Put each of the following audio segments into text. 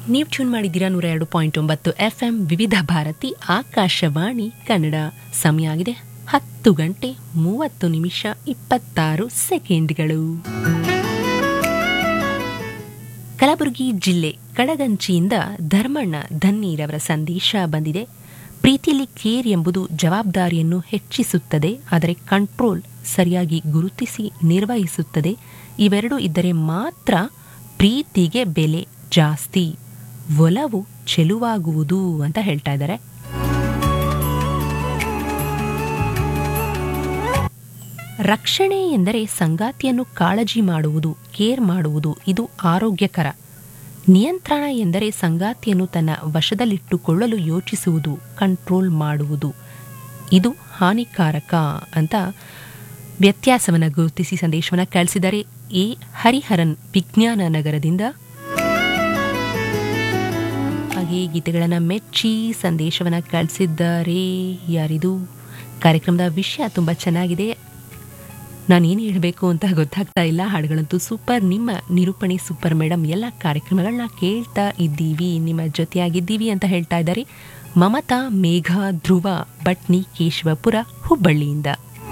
ನೀವು ಟ್ಯೂನ್ ಮಾಡಿದ್ದೀರಾ ನೂರ ಎರಡು ಪಾಯಿಂಟ್ ಒಂಬತ್ತು ಎಫ್ ಎಂ ವಿವಿಧ ಭಾರತಿ ಆಕಾಶವಾಣಿ ಕನ್ನಡ ಸಮಯ ಆಗಿದೆ ಹತ್ತು ಗಂಟೆ ಮೂವತ್ತು ನಿಮಿಷ ಇಪ್ಪತ್ತಾರು ಸೆಕೆಂಡ್ಗಳು ಕಲಬುರಗಿ ಜಿಲ್ಲೆ ಕಡಗಂಚಿಯಿಂದ ಧರ್ಮಣ್ಣ ಧನ್ನೀರವರ ಸಂದೇಶ ಬಂದಿದೆ ಪ್ರೀತಿಯಲ್ಲಿ ಕೇರ್ ಎಂಬುದು ಜವಾಬ್ದಾರಿಯನ್ನು ಹೆಚ್ಚಿಸುತ್ತದೆ ಆದರೆ ಕಂಟ್ರೋಲ್ ಸರಿಯಾಗಿ ಗುರುತಿಸಿ ನಿರ್ವಹಿಸುತ್ತದೆ ಇವೆರಡೂ ಇದ್ದರೆ ಮಾತ್ರ ಪ್ರೀತಿಗೆ ಬೆಲೆ ಜಾಸ್ತಿ ಒಲವು ಚೆಲುವಾಗುವುದು ಅಂತ ಹೇಳ್ತಾ ಇದ್ದಾರೆ ರಕ್ಷಣೆ ಎಂದರೆ ಸಂಗಾತಿಯನ್ನು ಕಾಳಜಿ ಮಾಡುವುದು ಕೇರ್ ಮಾಡುವುದು ಇದು ಆರೋಗ್ಯಕರ ನಿಯಂತ್ರಣ ಎಂದರೆ ಸಂಗಾತಿಯನ್ನು ತನ್ನ ವಶದಲ್ಲಿಟ್ಟುಕೊಳ್ಳಲು ಯೋಚಿಸುವುದು ಕಂಟ್ರೋಲ್ ಮಾಡುವುದು ಇದು ಹಾನಿಕಾರಕ ಅಂತ ವ್ಯತ್ಯಾಸವನ್ನು ಗುರುತಿಸಿ ಸಂದೇಶವನ್ನು ಕಳಿಸಿದ್ದಾರೆ ಎ ಹರಿಹರನ್ ವಿಜ್ಞಾನ ನಗರದಿಂದ ಹಾಗೆ ಗೀತೆಗಳನ್ನು ಮೆಚ್ಚಿ ಸಂದೇಶವನ್ನು ಕಳಿಸಿದ್ದಾರೆ ಯಾರಿದು ಕಾರ್ಯಕ್ರಮದ ವಿಷಯ ತುಂಬ ಚೆನ್ನಾಗಿದೆ ನಾನೇನು ಹೇಳಬೇಕು ಅಂತ ಗೊತ್ತಾಗ್ತಾ ಇಲ್ಲ ಹಾಡುಗಳಂತೂ ಸೂಪರ್ ನಿಮ್ಮ ನಿರೂಪಣೆ ಸೂಪರ್ ಮೇಡಮ್ ಎಲ್ಲ ಕಾರ್ಯಕ್ರಮಗಳನ್ನ ಕೇಳ್ತಾ ಇದ್ದೀವಿ ನಿಮ್ಮ ಜೊತೆಯಾಗಿದ್ದೀವಿ ಅಂತ ಹೇಳ್ತಾ ಇದ್ದಾರೆ ಮಮತಾ ಮೇಘ ಧ್ರುವ ಬಟ್ನಿ ಕೇಶವಪುರ ಹುಬ್ಬಳ್ಳಿಯಿಂದ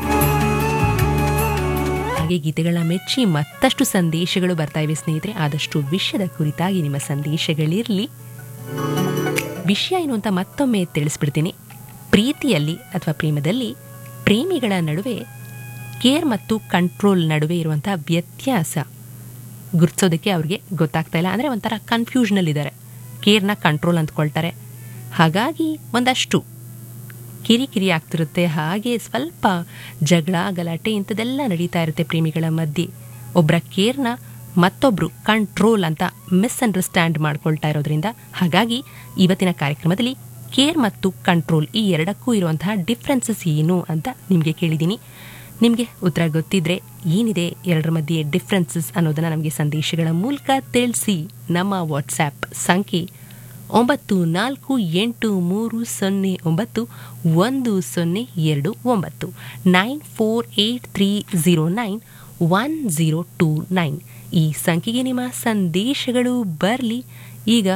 ಹಾಗೆ ಗೀತೆಗಳನ್ನ ಮೆಚ್ಚಿ ಮತ್ತಷ್ಟು ಸಂದೇಶಗಳು ಬರ್ತಾ ಇವೆ ಸ್ನೇಹಿತರೆ ಆದಷ್ಟು ವಿಷಯದ ಕುರಿತಾಗಿ ನಿಮ್ಮ ಸಂದೇಶಗಳಿರಲಿ ವಿಷಯ ಏನು ಅಂತ ಮತ್ತೊಮ್ಮೆ ತಿಳಿಸ್ಬಿಡ್ತೀನಿ ಪ್ರೀತಿಯಲ್ಲಿ ಅಥವಾ ಪ್ರೇಮದಲ್ಲಿ ಪ್ರೇಮಿಗಳ ನಡುವೆ ಕೇರ್ ಮತ್ತು ಕಂಟ್ರೋಲ್ ನಡುವೆ ಇರುವಂತಹ ವ್ಯತ್ಯಾಸ ಗುರ್ತಿಸೋದಕ್ಕೆ ಅವ್ರಿಗೆ ಗೊತ್ತಾಗ್ತಾ ಇಲ್ಲ ಅಂದರೆ ಒಂಥರ ಕನ್ಫ್ಯೂಷನಲ್ಲಿದ್ದಾರೆ ಕೇರ್ನ ಕಂಟ್ರೋಲ್ ಅಂದ್ಕೊಳ್ತಾರೆ ಹಾಗಾಗಿ ಒಂದಷ್ಟು ಕಿರಿಕಿರಿ ಆಗ್ತಿರುತ್ತೆ ಹಾಗೆ ಸ್ವಲ್ಪ ಜಗಳ ಗಲಾಟೆ ಇಂಥದ್ದೆಲ್ಲ ನಡೀತಾ ಇರುತ್ತೆ ಪ್ರೇಮಿಗಳ ಮಧ್ಯೆ ಒಬ್ಬರ ಕೇರ್ನ ಮತ್ತೊಬ್ಬರು ಕಂಟ್ರೋಲ್ ಅಂತ ಮಿಸ್ಅಂಡರ್ಸ್ಟ್ಯಾಂಡ್ ಮಾಡ್ಕೊಳ್ತಾ ಇರೋದ್ರಿಂದ ಹಾಗಾಗಿ ಇವತ್ತಿನ ಕಾರ್ಯಕ್ರಮದಲ್ಲಿ ಕೇರ್ ಮತ್ತು ಕಂಟ್ರೋಲ್ ಈ ಎರಡಕ್ಕೂ ಇರುವಂತಹ ಡಿಫ್ರೆನ್ಸಸ್ ಏನು ಅಂತ ನಿಮಗೆ ಕೇಳಿದ್ದೀನಿ ನಿಮಗೆ ಉತ್ತರ ಗೊತ್ತಿದ್ರೆ ಏನಿದೆ ಎರಡರ ಮಧ್ಯೆ ಡಿಫ್ರೆನ್ಸಸ್ ಅನ್ನೋದನ್ನು ನಮಗೆ ಸಂದೇಶಗಳ ಮೂಲಕ ತಿಳಿಸಿ ನಮ್ಮ ವಾಟ್ಸ್ಯಾಪ್ ಸಂಖ್ಯೆ ಒಂಬತ್ತು ನಾಲ್ಕು ಎಂಟು ಮೂರು ಸೊನ್ನೆ ಒಂಬತ್ತು ಒಂದು ಸೊನ್ನೆ ಎರಡು ಒಂಬತ್ತು nine four eight three zero nine one zero two nine ಈ ಸಂಖ್ಯೆಗೆ ನಿಮ್ಮ ಸಂದೇಶಗಳು ಬರಲಿ ಈಗ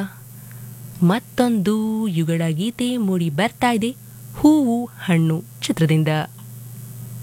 ಮತ್ತೊಂದು ಯುಗಡ ಗೀತೆ ಮೂಡಿ ಬರ್ತಾ ಇದೆ ಹೂವು ಹಣ್ಣು ಚಿತ್ರದಿಂದ